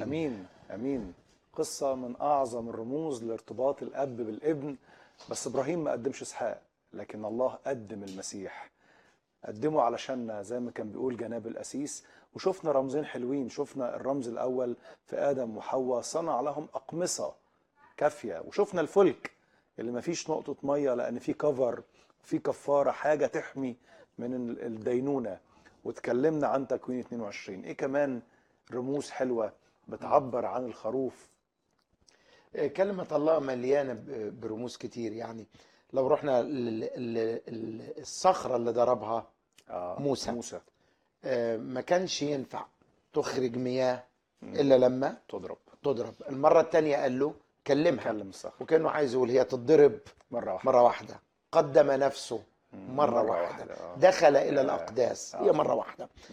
امين امين قصه من اعظم الرموز لارتباط الاب بالابن بس ابراهيم ما قدمش اسحاق لكن الله قدم المسيح قدمه علشان زي ما كان بيقول جناب الاسيس وشفنا رمزين حلوين شفنا الرمز الاول في ادم وحواء صنع لهم اقمصه كافيه وشفنا الفلك اللي ما فيش نقطه ميه لان في كفر في كفاره حاجه تحمي من ال- الدينونه واتكلمنا عن تكوين 22 ايه كمان رموز حلوه بتعبر عن الخروف كلمة الله مليانة ب- برموز كتير يعني لو رحنا للصخرة اللي ضربها آه موسى. موسى آه، ما كانش ينفع تخرج مياه إلا لما تضرب تضرب المرة التانية قال له كلمها كلم الصخر وكأنه عايز يقول هي تتضرب مره واحده مرة واحدة قدم نفسه مرة, مرة واحدة, واحدة، آه. دخل إلى آه. الأقداس آه. هي مرة واحدة